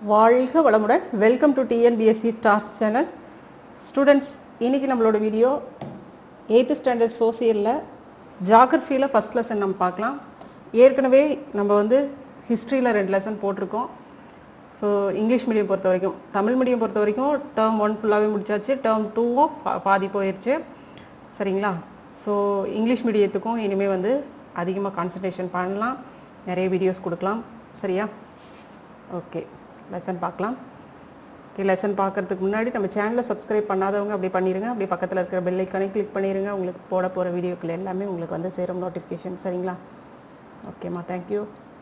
வாழ்க வளமுடன் welcome to TNPSC stars channel students இன்னைக்கு நம்மளோட வீடியோ எயித்து ஸ்டாண்டர்ட் சோசியலில் ஜாகிரஃபியில் ஃபஸ்ட் லெசன் நம்ம பார்க்கலாம் ஏற்கனவே நம்ம வந்து ஹிஸ்ட்ரியில் ரெண்டு லெசன் போட்டிருக்கோம் ஸோ இங்கிலீஷ் மீடியம் பொறுத்த வரைக்கும் தமிழ் மீடியம் பொறுத்த வரைக்கும் டேர்ம் ஒன் ஃபுல்லாகவே முடிச்சாச்சு டேர்ம் டூவும் பாதி போயிடுச்சு சரிங்களா ஸோ இங்கிலீஷ் மீடியத்துக்கும் இனிமேல் வந்து அதிகமாக கான்சன்ட்ரேஷன் பண்ணலாம் நிறைய வீடியோஸ் கொடுக்கலாம் சரியா ஓகே லெசன் பார்க்கலாம் ஓகே லெசன் பார்க்கறதுக்கு முன்னாடி நம்ம சேனலை சப்ஸ்கிரைப் பண்ணாதவங்க அப்படி பண்ணிடுங்க அப்படி பக்கத்தில் இருக்கிற பெல் ஐக்கானே கிளிக் பண்ணிடுங்க உங்களுக்கு போட போகிற வீடியோக்கள் எல்லாமே உங்களுக்கு வந்து சேரும் நோட்டிஃபிகேஷன் சரிங்களா ஓகேம்மா தேங்க்யூ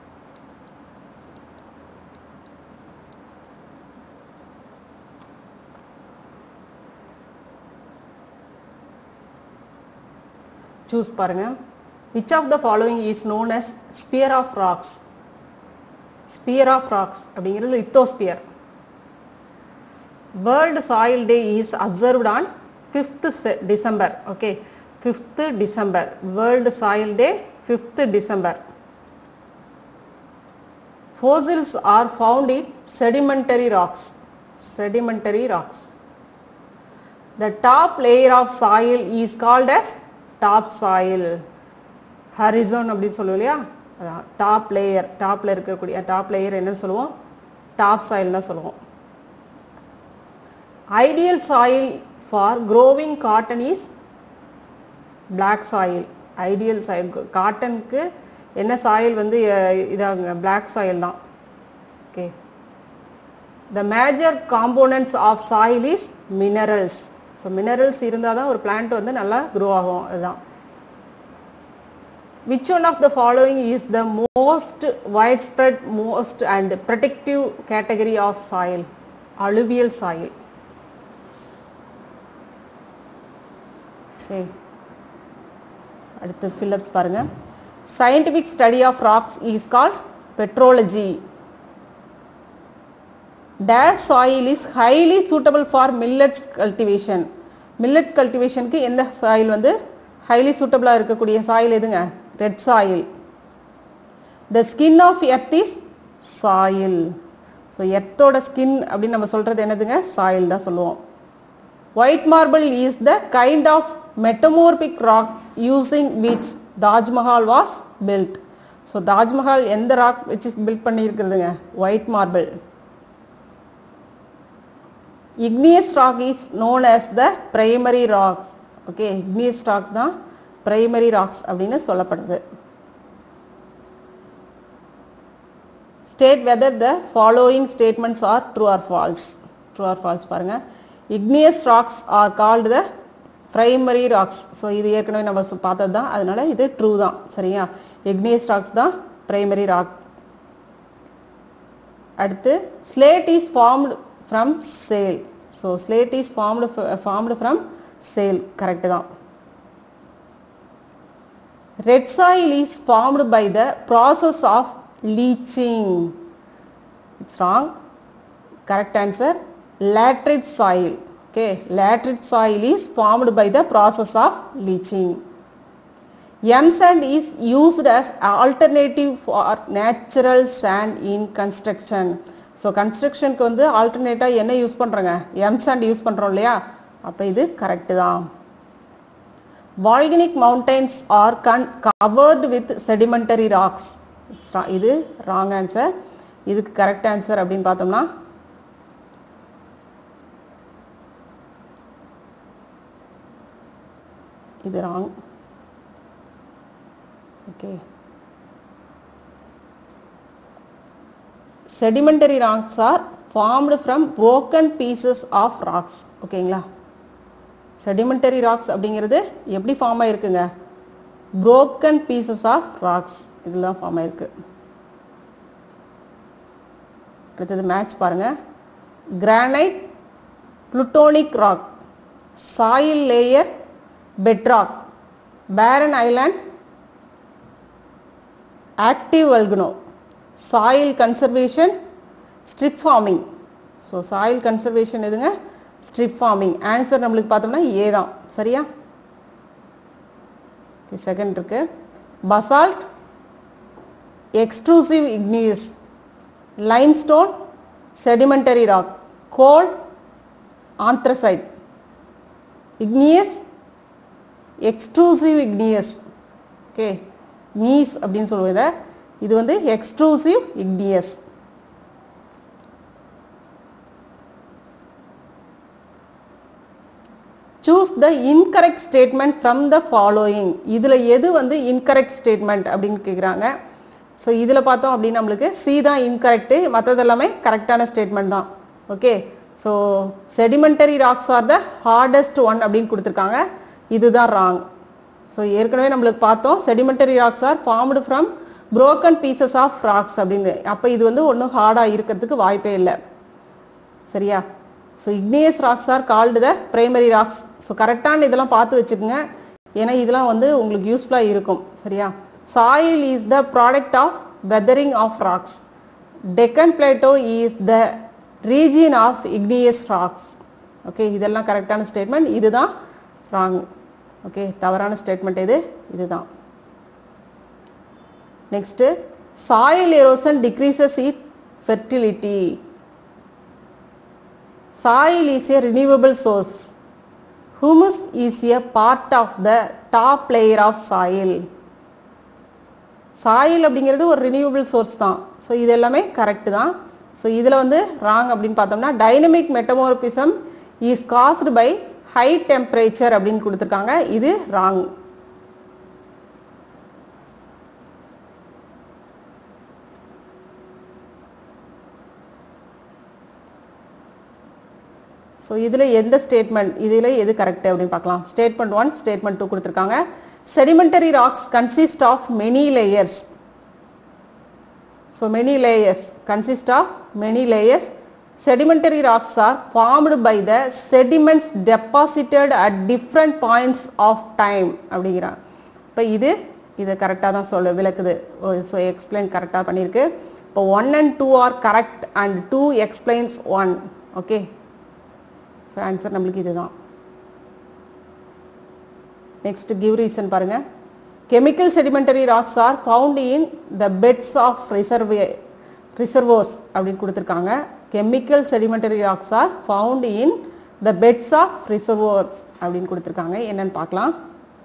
சூஸ் பாருங்க which of the following is known as sphere of rocks sphere of rocks அப்படிங்கிறது lithosphere world soil day is observed on fifth December okay fifth December world soil day fifth December fossils are found in sedimentary rocks sedimentary rocks the top layer of soil is called as top soil horizon அப்படின்னு சொல்லுவோம் இல்லையா top layer டாப்ல இருக்கக்கூடிய top layer என்னன்னு சொல்லுவோம் top soil தான் சொல்லுவோம் ideal soil for growing cotton is black soil ideal soil காட்டனுக்கு என்ன சாயில் வந்து இதாகுங்க பிளாக் சாயில் தான் okay the major components of soil is minerals so minerals இருந்தால் தான் ஒரு பிளான்ட் வந்து நல்லா க்ரோ ஆகும் அதுதான் which one of the following is the most widespread most and protective category of soil alluvial soil okay அடுத்து fill ups பாருங்க scientific study of rocks is called petrology dash soil is highly suitable for millets cultivation millet cultivationக்கு எந்த soil வந்து highly சூட்டபிளாக இருக்கக்கூடிய soil எதுங்க red soil the skin of earth is soil so எர்த்தோட skin அப்படின்னு நம்ம சொல்கிறது என்னதுங்க சாயில் தான் சொல்லுவோம் white marble is the kind of metamorphic rock using which Taj Mahal was built so Taj Mahal எந்த ராக் வச்சு பில்ட் பண்ணியிருக்கிறதுங்க white marble igneous rock is known as the primary rocks okay igneous rocks தான் பிரைமரி ராக்ஸ் அப்படின்னு சொல்லப்படுது state weather the following statements are true or false true or false பாருங்க igneous rocks are called the primary rocks so இது ஏற்கனவே நம்ம பார்த்தது தான் அதனால இது ட்ரூ தான் சரியா எக்னியஸ் ராக்ஸ் தான் பிரைமரி ராக் அடுத்து slate is formed from shale so slate is formed formed from shale correct தான் red soil is formed by the process of leaching it's wrong correct answer laterite soil okay laterite soil is formed by the process of leaching m sand is used as alternative for natural sand in construction so கன்ஸ்ட்ரக்ஷனுக்கு வந்து ஆல்டர்னேட்டாக என்ன use பண்ணுறோங்க M sand use பண்ணுறோம் இல்லையா அப்போ இது correct தான் volcanic mountains are gun covered with sedimentary rocks இது ராங் ஆன்சர் இதுக்கு கரெக்ட் ஆன்சர் அப்படின்னு பார்த்தோம்னா இது wrong okay sedimentary rocks are formed from broken pieces of rocks ஓகேங்களா செடிமெண்டரி ராக்ஸ் அப்படிங்கிறது எப்படி ஃபார்ம் ஆயிருக்குங்க broken பீசஸ் ஆஃப் ராக்ஸ் இதெல்லாம் ஃபார்ம் ஆயிருக்கு அடுத்தது மேட்ச் பாருங்க granite plutonic rock soil layer bedrock, barren island, active volcano, soil conservation, strip forming. So soil conservation எதுங்க strip forming answer நம்மளுக்கு பார்த்தோம்னா ஏ தான் சரியா செகண்ட் இருக்கு basalt extrusive igneous limestone sedimentary rock coal anthracite igneous extrusive igneous okay gneiss அப்படின்னு சொல்லுவோம் இதை இது வந்து extrusive igneous choose the incorrect statement from the following இதில் எது வந்து இன்கரெக்ட் ஸ்டேட்மெண்ட் அப்படின்னு கேட்குறாங்க ஸோ இதில் பார்த்தோம் அப்படின்னு நம்மளுக்கு சி தான் இன்கரெக்டு மற்றது எல்லாமே கரெக்டான ஸ்டேட்மெண்ட் தான் okay so sedimentary rocks are the hardest one அப்படின்னு கொடுத்துருக்காங்க இதுதான் ராங் ஸோ ஏற்கனவே நம்மளுக்கு பார்த்தோம் sedimentary rocks are formed from broken pieces of rocks அப்படின்னு அப்போ இது வந்து ஒன்றும் ஹார்டாக இருக்கிறதுக்கு வாய்ப்பே இல்லை சரியா so igneous rocks are called the primary rocks so கரெக்டான இதெல்லாம் பார்த்து வச்சுக்கோங்க ஏன்னா இதெல்லாம் வந்து உங்களுக்கு யூஸ்ஃபுல்லாக இருக்கும் சரியா soil is the product of weathering of rocks Deccan plateau is the region of igneous rocks okay இதெல்லாம் கரெக்டான ஸ்டேட்மெண்ட் இதுதான் ராங் ஓகே தவறான ஸ்டேட்மெண்ட் எது இதுதான் next soil erosion decreases it fertility Soil is a renewable source. Humus is a part of the top layer of soil. Soil அப்படிங்கிறது ஒரு renewable source தான் so இது எல்லாமே கரெக்ட் தான் ஸோ இதில் வந்து ராங் அப்படின்னு பார்த்தோம்னா dynamic metamorphism is caused by high temperature அப்படின்னு கொடுத்துருக்காங்க இது ராங் ஸோ இதில் எந்த ஸ்டேட்மெண்ட் இதில் எது கரெக்ட் அப்படின்னு பார்க்கலாம் ஸ்டேட்மெண்ட் ஒன் ஸ்டேட்மெண்ட் டூ கொடுத்துருக்காங்க sedimentary rocks consist of many layers so many layers consist of many layers sedimentary rocks are formed by the sediments deposited at different points of time அப்படிங்கிறாங்க இப்போ இது இது கரெக்டாக தான் சொல்ல விளக்குது ஸோ எக்ஸ்பிளைன் கரெக்டாக பண்ணியிருக்கு இப்போ one and two are correct and two explains one okay so answer நம்மளுக்கு இதுதான் நெக்ஸ்ட் கிவ் ரீசன் பாருங்க chemical sedimentary rocks are found in the beds of reserve reservoirs அப்படின்னு கொடுத்துருக்காங்க chemical sedimentary rocks are found in the beds of reservoirs அப்படின்னு கொடுத்துருக்காங்க என்னன்னு பார்க்கலாம்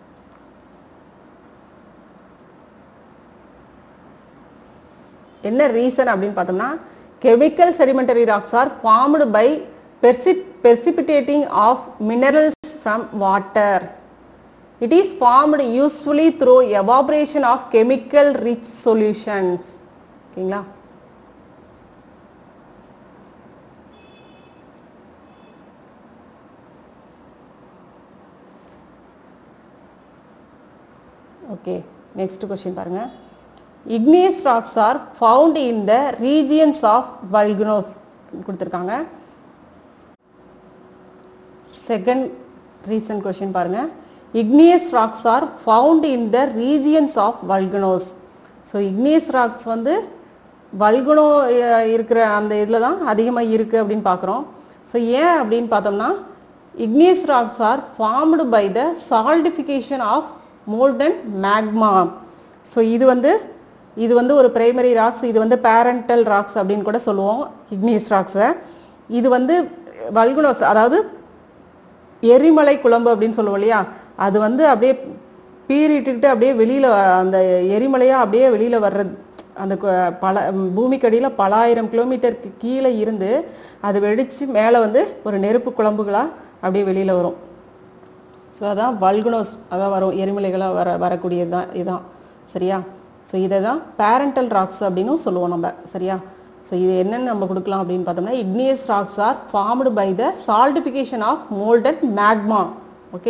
என்ன ரீசன் அப்படின்னு பார்த்தோம்னா chemical sedimentary rocks are formed by பெர்சி precipitating of minerals from water it is formed usefully through evaporation of chemical rich solutions ஓகேங்களா okay next question பாருங்க igneous rocks are found in the regions of vulcanos கொடுத்துருக்காங்க second reason question பாருங்க igneous rocks are found in the regions of vulcanos so igneous rocks வந்து வல்குனோ இருக்கிற அந்த இதில் தான் அதிகமாக இருக்குது அப்படின்னு பார்க்குறோம் ஸோ ஏன் அப்படின்னு பார்த்தோம்னா igneous rocks are formed by the saltification of molten magma so இது வந்து இது வந்து ஒரு பிரைமரி ராக்ஸ் இது வந்து பேரண்டல் ராக்ஸ் அப்படின்னு கூட சொல்லுவோம் இக்னியஸ் ராக்ஸை இது வந்து வல்குனோஸ் அதாவது எரிமலை குழம்பு அப்படின்னு சொல்லுவோம் இல்லையா அது வந்து அப்படியே பீறிட்டுக்கிட்டு அப்படியே வெளியில் அந்த எரிமலையாக அப்படியே வெளியில் வர்றது அந்த கு- பல பூமிக்கடியில் பல ஆயிரம் கிலோமீட்டருக்கு கீழே இருந்து அது வெடித்து மேலே வந்து ஒரு நெருப்பு குழம்புகளாக அப்படியே வெளியில் வரும் ஸோ அதான் வல்குனோஸ் அதான் வரும் எரிமலைகளாக வர வரக்கூடியது தான் இதுதான் சரியா ஸோ இதை தான் பேரண்டல் ராக்ஸ் அப்படின்னும் சொல்லுவோம் நம்ம சரியா ஸோ இது என்னன்னு நம்ம கொடுக்கலாம் அப்படின்னு பார்த்தோம்னா igneous rocks are formed by the solidification of molten magma okay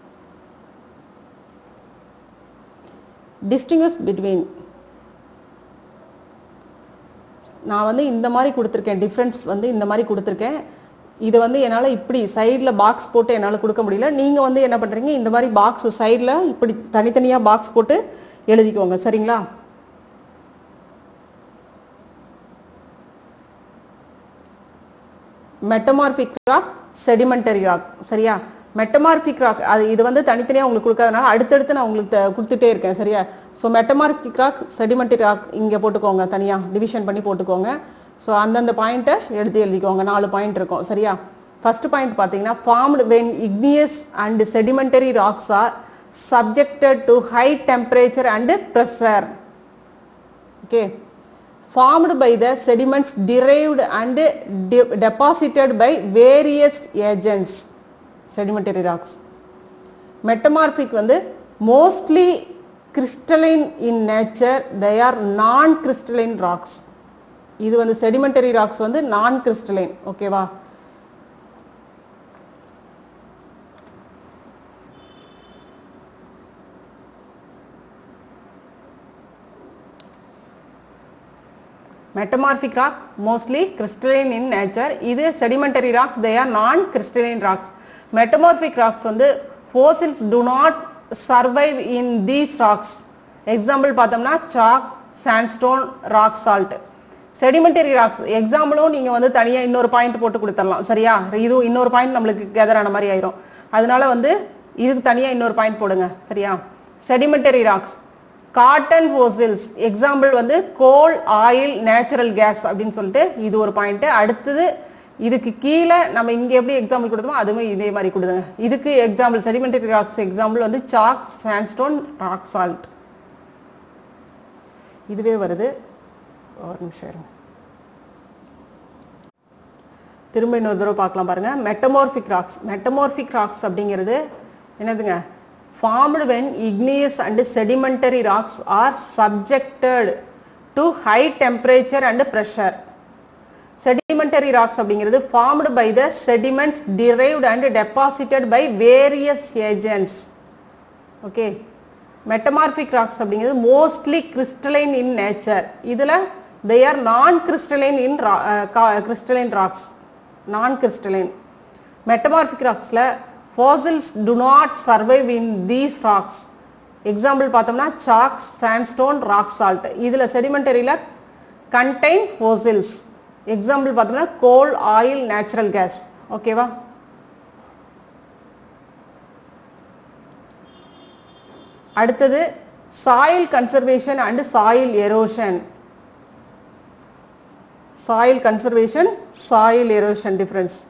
distinguish between நான் வந்து இந்த மாதிரி கொடுத்துருக்கேன் டிஃப்ரென்ஸ் வந்து இந்த மாதிரி கொடுத்துருக்கேன் இது வந்து என்னால் இப்படி சைடில் பாக்ஸ் போட்டு என்னால் கொடுக்க முடியல நீங்கள் வந்து என்ன பண்ணுறீங்க இந்த மாதிரி பாக்ஸ் சைடில் இப்படி தனித்தனியாக பாக்ஸ் போட்டு எழுதிக்கோங்க சரிங்களா மெட்டமார்பிக் ராக் செடிமெண்டரி ராக் சரியா மெட்டமார்பிக் ராக் அது இது வந்து தனித்தனியாக உங்களுக்கு கொடுக்காதனால அடுத்தடுத்து நான் உங்களுக்கு த- கொடுத்துட்டே இருக்கேன் சரியா so metamorphic rock sedimentary rock இங்கே போட்டுக்கோங்க தனியாக டிவிஷன் பண்ணி போட்டுக்கோங்க ஸோ அந்தந்த பாயிண்ட்டை எடுத்து எழுதிக்கோங்க நாலு பாயிண்ட் இருக்கும் சரியா ஃபர்ஸ்ட் பாயிண்ட் பார்த்தீங்கன்னா formed when igneous and sedimentary rocks are subjected to high temperature and pressure okay formed by the sediments derived and de- deposited by various agents sedimentary rocks metamorphic வந்து mostly crystalline in nature they are non crystalline rocks இது வந்து sedimentary rocks வந்து non crystalline ஓகேவா metamorphic rock mostly crystalline in nature இது sedimentary rocks they are non crystalline rocks metamorphic rocks வந்து fossils do not survive in these rocks example பார்த்தோம்னா chalk sandstone rock salt sedimentary rocks எக்ஸாம்பிளும் நீங்க வந்து தனியா இன்னொரு point போட்டு கொடுத்துடலாம் சரியா இதுவும் இன்னொரு பாயிண்ட் நம்மளுக்கு கேதர் ஆன மாதிரி ஆயிரும் அதனால வந்து இதுக்கு தனியா இன்னொரு பாயிண்ட் போடுங்க சரியா sedimentary rocks contain fossils example வந்து கோல் ஆயில் நேச்சுரல் கேஸ் அப்படின்னு சொல்லிட்டு இது ஒரு பாயிண்ட் அடுத்தது இதுக்கு கீழே நம்ம இங்க எப்படி எக்ஸாம்பிள் கொடுத்தோமோ அதுவுமே இதே மாதிரி கொடுங்க இதுக்கு எக்ஸாம்பிள் செடிமெண்டரி ராக்ஸ் எக்ஸாம்பிள் வந்து சாக் சாண்ட்ஸ்டோன் ராக் சால்ட் இதுவே வருது ஒரு நிமிஷம் இருங்க திரும்ப இன்னொரு தடவை பார்க்கலாம் பாருங்க மெட்டமோர்பிக் ராக்ஸ் மெட்டமோர்பிக் ராக்ஸ் அப்படிங்கிறது என்னதுங்க formed when igneous and sedimentary rocks are subjected to high temperature and pressure sedimentary rocks அப்படிங்கிறது formed by the sediments derived and deposited by various agents okay metamorphic rocks அப்படிங்கிறது mostly crystalline in nature இதுல they are non crystalline in ro- uh, ca- crystalline rocks non crystalline metamorphic rocksல fossils do not survive in these rocks example பார்த்தோம்னா chalk sandstone rock salt இதுல செடிமெண்டரியில contain fossils example பார்த்தோம்னா கோல் oil natural gas ஓகேவா அடுத்தது soil conservation and soil erosion soil conservation soil erosion difference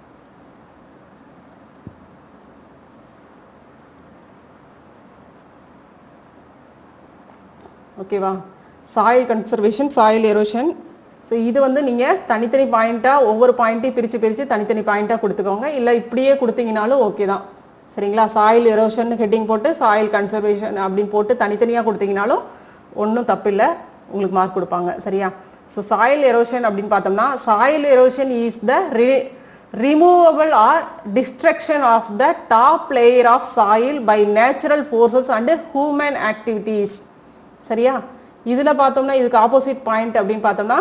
ஓகேவா soil conservation soil erosion so இது வந்து நீங்கள் தனித்தனி பாயிண்ட்டாக ஒவ்வொரு பாயிண்ட்டையும் பிரித்து பிரித்து தனித்தனி பாயிண்ட்டாக கொடுத்துக்கோங்க இல்லை இப்படியே கொடுத்தீங்கனாலும் ஓகே தான் சரிங்களா சாயில் எரோஷன் ஹெட்டிங் போட்டு சாயில் கன்சர்வேஷன் அப்படின்னு போட்டு தனித்தனியாக கொடுத்தீங்கனாலும் ஒன்றும் தப்பில்லை உங்களுக்கு மார்க் கொடுப்பாங்க சரியா ஸோ சாயில் எரோஷன் அப்படின்னு பார்த்தோம்னா soil erosion is the removable or destruction of the top layer of soil by natural forces and human activities சரியா இதுல பார்த்தோம்னா இதுக்கு ஆப்போசிட் பாயிண்ட் அப்படின்னு பார்த்தோம்னா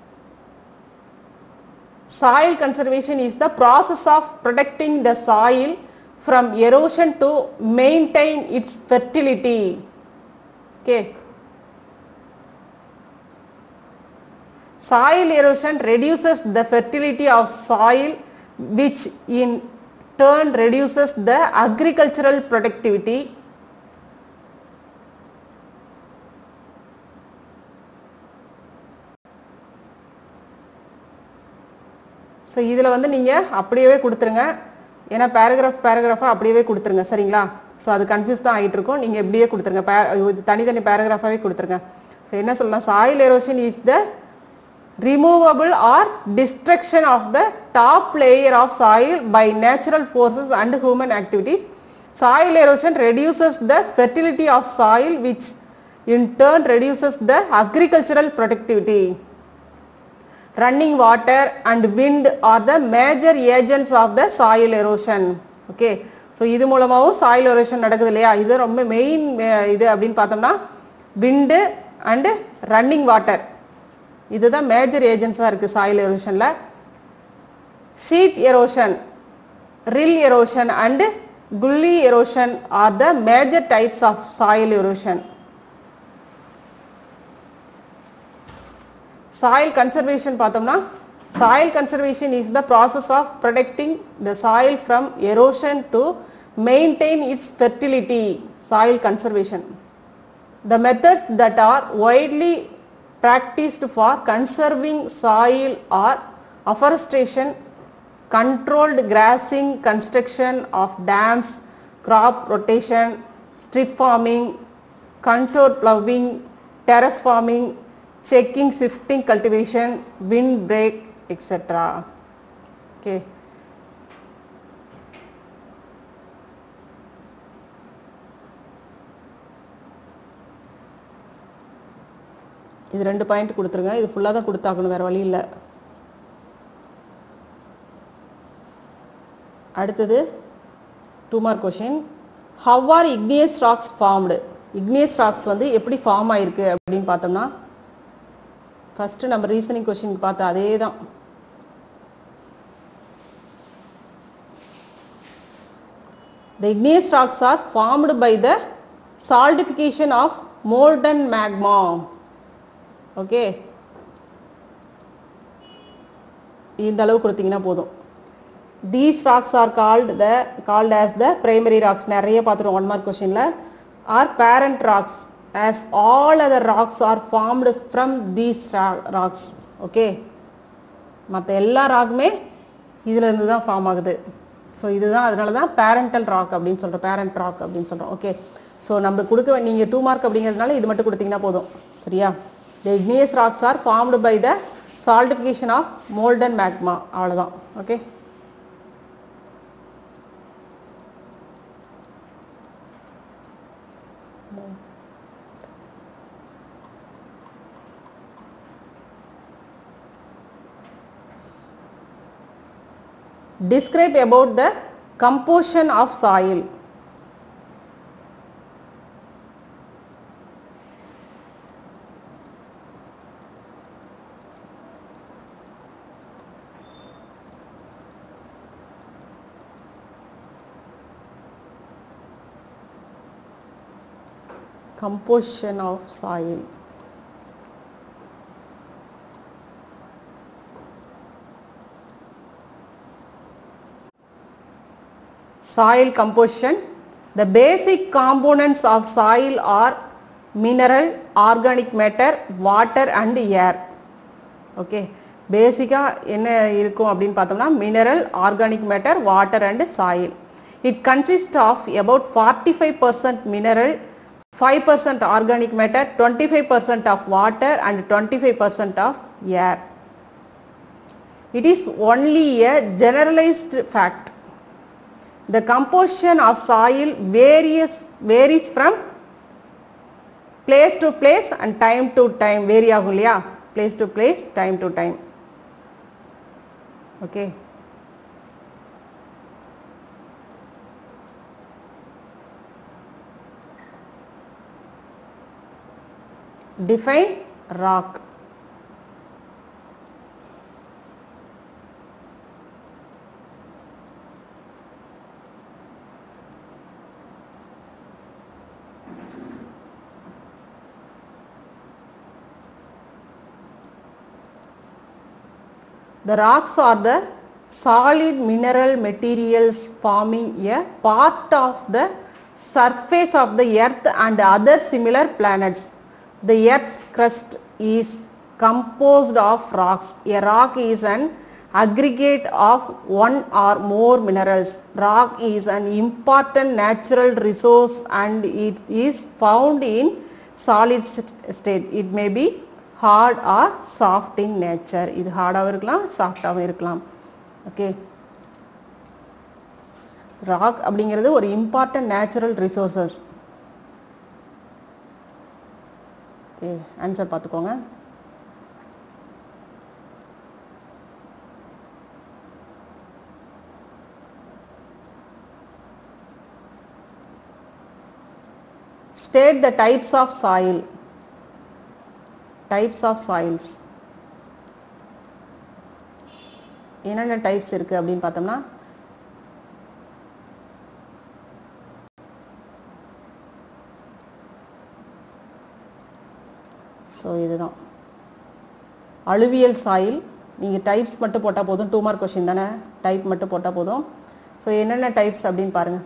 soil conservation is the process of protecting the soil from erosion to maintain its fertility okay soil erosion reduces the fertility of soil which in turn reduces the agricultural productivity so இதில் வந்து நீங்கள் அப்படியே கொடுத்துருங்க ஏன்னா paragraph பேராகிராஃபாக அப்படியே கொடுத்துருங்க சரிங்களா so அது கன்ஃபியூஸ் தான் ஆகிட்டு இருக்கும் நீங்கள் இப்படியே கொடுத்துருங்க பே இது தனித்தனி பேராகிராஃபாகவே கொடுத்துருங்க ஸோ என்ன சொல்லலாம் soil erosion is the removable or destruction of the top layer of soil by natural forces and human activities. Soil erosion reduces the fertility of soil which in turn reduces the agricultural productivity. Running water and wind are the major agents of the soil erosion. Okay. So இது மூலமாகவும் soil erosion நடக்குது இல்லையா இது ரொம்ப main இது அப்படின்னு பார்த்தோம்னா wind and running water இதுதான் மேஜர் ஏஜென்ட்ஸாக இருக்குது சாயில் எரோஷனில் sheet erosion rill erosion and gully erosion are the major types of soil erosion soil conservation பார்த்தோம்னா soil conservation is the process of protecting the soil from erosion to maintain its fertility soil conservation the methods that are widely practiced for conserving soil or afforestation, controlled grazing, construction of dams, crop rotation, strip farming, contour ploughing, terrace farming, checking, shifting cultivation, wind break, etc. Okay. இது ரெண்டு point கொடுத்துருங்க இது ஃபுல்லாக தான் கொடுத்தாக்கணும் வேற வழி இல்லை அடுத்தது two mark question how are igneous rocks formed igneous rocks வந்து எப்படி ஃபார்ம் ஆயிருக்கு அப்படின்னு பார்த்தோம்னா ஃபர்ஸ்ட் நம்ம ரீசனிங் கொஷின் பார்த்த அதே தான் The igneous rocks are formed by the saltification of molten magma. Okay. இந்த அளவு கொடுத்தீங்கன்னா போதும் these rocks are called the called as the primary rocks நிறைய பார்த்துருவோம் ஒன் மார்க் கொஸ்டின்ல are parent rocks as all other rocks are formed from these rocks okay மற்ற எல்லா ராக்குமே இதுல இருந்து தான் ஃபார்ம் ஆகுது ஸோ இதுதான் அதனால தான் பேரண்டல் ராக் அப்படின்னு சொல்கிறோம் பேரண்ட் ராக் அப்படின்னு சொல்கிறோம் ஓகே ஸோ நம்ம கொடுக்க நீங்கள் டூ மார்க் அப்படிங்கிறதுனால இது மட்டும் கொடுத்தீங்கன்னா போதும் சரியா the igneous rocks are formed by the solidification of molten magma அவ்வளோதான் okay Describe about the composition of soil. Composition of soil. soil composition the basic components of soil are mineral organic matter water and air okay பேசிக்கா என்ன இருக்கும் அப்படின்னு பார்த்தோம்னா mineral organic matter water and soil it consist of about forty five percent mineral five percent organic matter twenty five percent of water and twenty five percent of air it is only a generalized fact the composition of soil varies varies from place to place and time to time vary ஆகும் இல்லையா place to place time to time okay define rock The rocks are the solid mineral materials forming a part of the surface of the earth and other similar planets. The earth's crust is composed of rocks. A rock is an aggregate of one or more minerals. Rock is an important natural resource and it is found in solid st- state. It may be hard or soft in nature இது ஹார்டாகவும் இருக்கலாம் சாஃப்டாகவும் இருக்கலாம் okay rock அப்படிங்கிறது ஒரு important natural resources okay answer பார்த்துக்கோங்க state the types of soil types of soils என்னென்ன types இருக்கு அப்படின்னு பார்த்தோம்னா ஸோ இதுதான் அழுவியல் சாயில் நீங்கள் டைப்ஸ் மட்டும் போட்டால் போதும் டூ மார்க் கொஷின் தானே டைப் மட்டும் போட்டால் போதும் ஸோ என்னென்ன டைப்ஸ் அப்படின்னு பாருங்கள்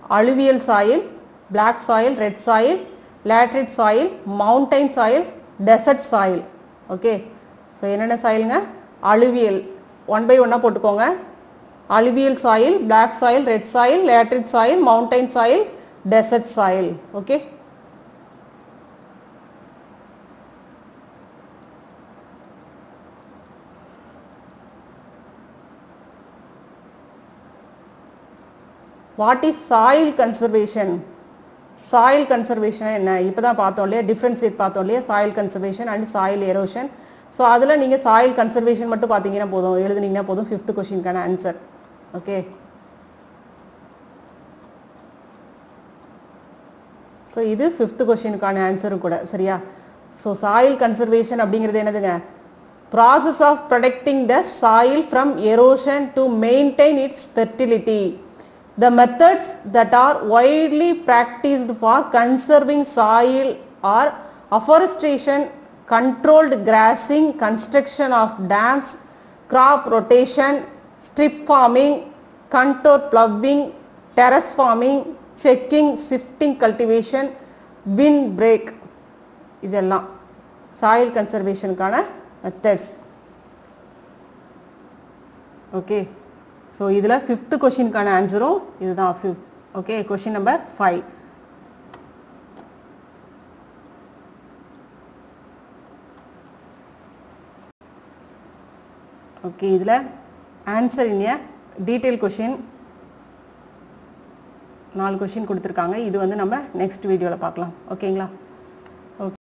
alluvial soil black soil red soil laterite soil mountain soil desert soil okay so என்னென்ன சாயிலுங்க அலுவியல் ஒன் பை ஒன்னாக போட்டுக்கோங்க alluvial soil black soil red soil laterite soil mountain soil desert soil okay what is soil conservation soil conservation என்ன இப்போ தான் பார்த்தோம் இல்லையா differentiate பார்த்தோம் இல்லையா soil conservation and soil erosion so அதில் நீங்கள் சாயில் கன்சர்வேஷன் மட்டும் பார்த்தீங்கன்னா போதும் எழுதுனீங்கன்னா போதும் ஃபிஃப்த் கொஷினுக்கான ஆன்சர் ஓகே ஸோ இது ஃபிஃப்த் கொஷினுக்கான ஆன்சரும் கூட சரியா ஸோ சாயில் கன்சர்வேஷன் அப்படிங்கிறது என்னதுங்க process of protecting the soil from erosion to maintain its fertility The methods that are widely practiced for conserving soil are afforestation, controlled grazing, construction of dams, crop rotation, strip farming, contour ploughing, terrace farming, checking, shifting cultivation, wind break இதெல்லாம் soil கன்சர்வேஷனுக்கான methods okay so இதில் fifth கொஷினுக்கான ஆன்சரும் இதுதான் fifth okay question number five okay இதில் answer இனிய detail question நாலு question கொடுத்துருக்காங்க இது வந்து நம்ம நெக்ஸ்ட் வீடியோவில் பார்க்கலாம் ஓகேங்களா